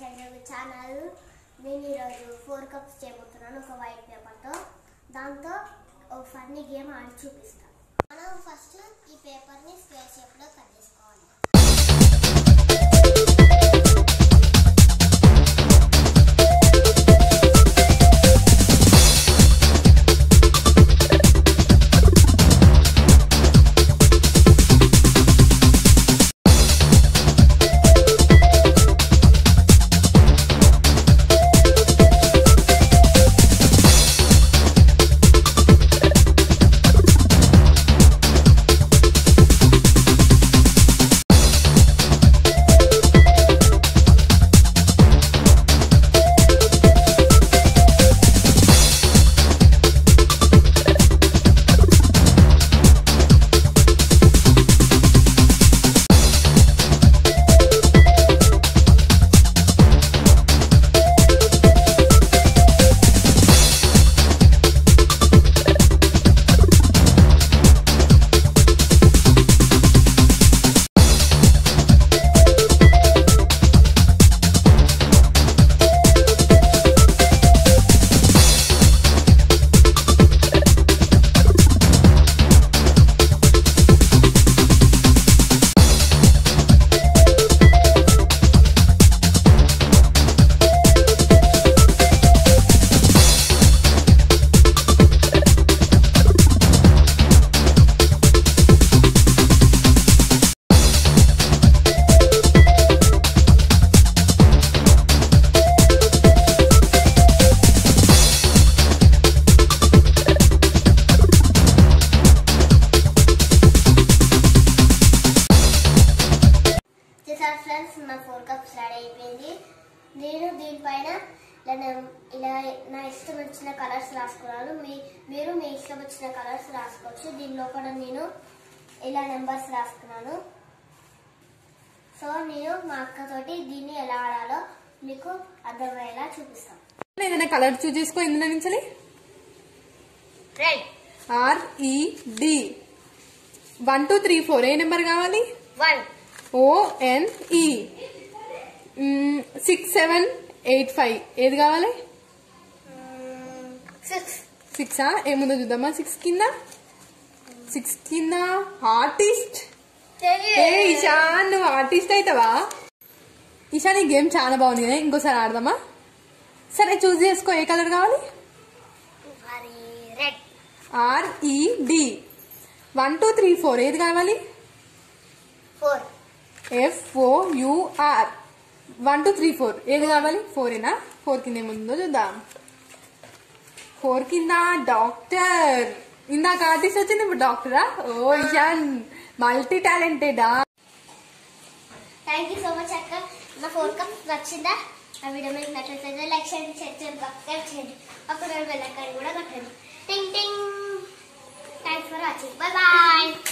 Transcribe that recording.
centre channel నేను ఈరోజు four cups చేయబోతున్నాను ఒక వైట్ పేపర్తో దాంతో ఒక ఫన్నీ గేమ్ ఆడి చూపిస్తాను మనం ఫస్ట్ ఈ పేపర్ని స్క్వేర్ షేప్లో కట్ చేసుకోవాలి చూసారు ఫ్రెండ్స్ నా ఫోర్ కప్స్ రెడీ అయిపోయింది నేను దీనిపైన ఇలా నేను- ఇలా నా ఇష్టం వచ్చిన కలర్స్ రాసుకున్నాను మీ మీరు మీ ఇష్టం వచ్చిన కలర్స్ రాసుకోవచ్చు దీనిలో కూడా నేను ఇలా నెంబర్స్ రాసుకున్నాను సో నేను మా అక్కతోటి దీన్ని ఎలా ఆడాలో మీకు అర్థమయ్యేలా చూపిస్తాను ఏదైనా కలర్ చూస్ చేసుకో ఇందులో నుంచి red R E D one two three four ఏ నెంబర్ కావాలి one O N E six seven eight five ఏది కావాలి సిక్స్ సిక్సా ఏముందో చూద్దామా సిక్స్ కింద సిక్స్ కింద ఆర్టిస్ట్ ఏ ఇషాన్ నువ్వు ఆర్టిస్ట్ అవుతావా ఇషాన్ ఈ గేమ్ చాలా బాగుంది కదా ఇంకోసారి ఆడదామా సరే చూస్ చేసుకో ఏ కలర్ కావాలి మరి red R E D one two three four ఏది కావాలి four F O U R one two three four ఏది కావాలి ఫోరేనా ఫోర్ కింద ఏముందో చూద్దాం ఫోర్ కింద డాక్టర్ ఇందాక ఆర్టిస్ట్ వచ్చింది ఇప్పుడు డాక్టరా ఓ ఇషాన్ మల్టీ టాలెంటెడా థ్యాంక్ యూ సో మచ్ అక్క నా ఫోర్ కప్ నచ్చిందా ఆ వీడియో మీకు నచ్చినట్లయితే లైక్ చేయండి షేర్ చేయండి సబ్స్క్రైబ్ చేయండి అప్పుడు బెల్ ఐకాన్ కూడా కొట్టండి టింగ్ టింగ్ thanks for watching bye bye